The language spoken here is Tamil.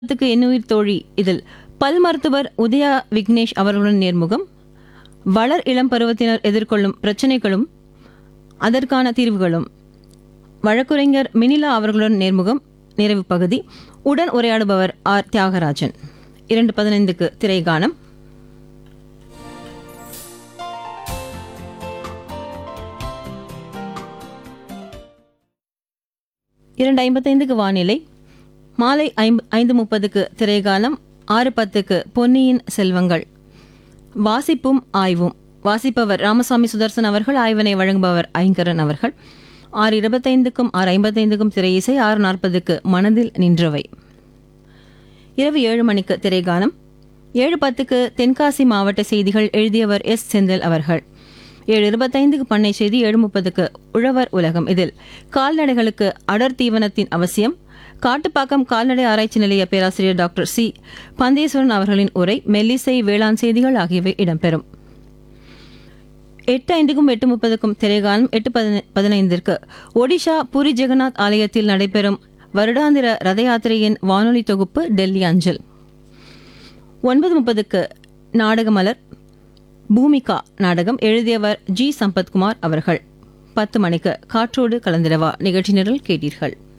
த்துக்கு எண்ணுயிர் தோழி இதில் பல் மருத்துவர் உதயா விக்னேஷ் அவர்களுடன் நேர்முகம் வளர் இளம் பருவத்தினர் எதிர்கொள்ளும் பிரச்சனைகளும் அதற்கான தீர்வுகளும் வழக்குரைஞர் மினிலா அவர்களுடன் நேர்முகம் நிறைவு பகுதி உடன் உரையாடுபவர் ஆர் தியாகராஜன் இரண்டு பதினைந்துக்கு திரைகானம் இரண்டு ஐம்பத்தைந்துக்கு வானிலை மாலை ஐம்பு ஐந்து முப்பதுக்கு திரைகாலம் ஆறு பத்துக்கு பொன்னியின் செல்வங்கள் வாசிப்பும் ஆய்வும் வாசிப்பவர் ராமசாமி சுதர்சன் அவர்கள் ஆய்வினை வழங்குபவர் ஐங்கரன் அவர்கள் ஆறு இருபத்தைந்துக்கும் ஆறு ஐம்பத்தைந்துக்கும் திரை இசை ஆறு நாற்பதுக்கு மனதில் நின்றவை இரவு ஏழு மணிக்கு திரைகானம் ஏழு பத்துக்கு தென்காசி மாவட்ட செய்திகள் எழுதியவர் எஸ் செந்தில் அவர்கள் ஏழு இருபத்தைந்துக்கு பண்ணை செய்தி ஏழு முப்பதுக்கு உழவர் உலகம் இதில் கால்நடைகளுக்கு அடர் தீவனத்தின் அவசியம் காட்டுப்பாக்கம் கால்நடை ஆராய்ச்சி நிலைய பேராசிரியர் டாக்டர் சி பந்தேஸ்வரன் அவர்களின் உரை மெல்லிசை வேளாண் செய்திகள் ஆகியவை இடம்பெறும் எட்டு ஐந்துக்கும் எட்டு முப்பதுக்கும் திரைகாலம் எட்டு பதினை- பதினைந்திற்கு ஒடிஷா புரி ஜெகநாத் ஆலயத்தில் நடைபெறும் வருடாந்திர ரத யாத்திரையின் வானொலி தொகுப்பு டெல்லி அஞ்சல் ஒன்பது முப்பதுக்கு நாடகமலர் பூமிகா நாடகம் எழுதியவர் ஜி சம்பத்குமார் அவர்கள் பத்து மணிக்கு காற்றோடு கலந்திரவா நிகழ்ச்சி நிரல் கேட்டீர்கள்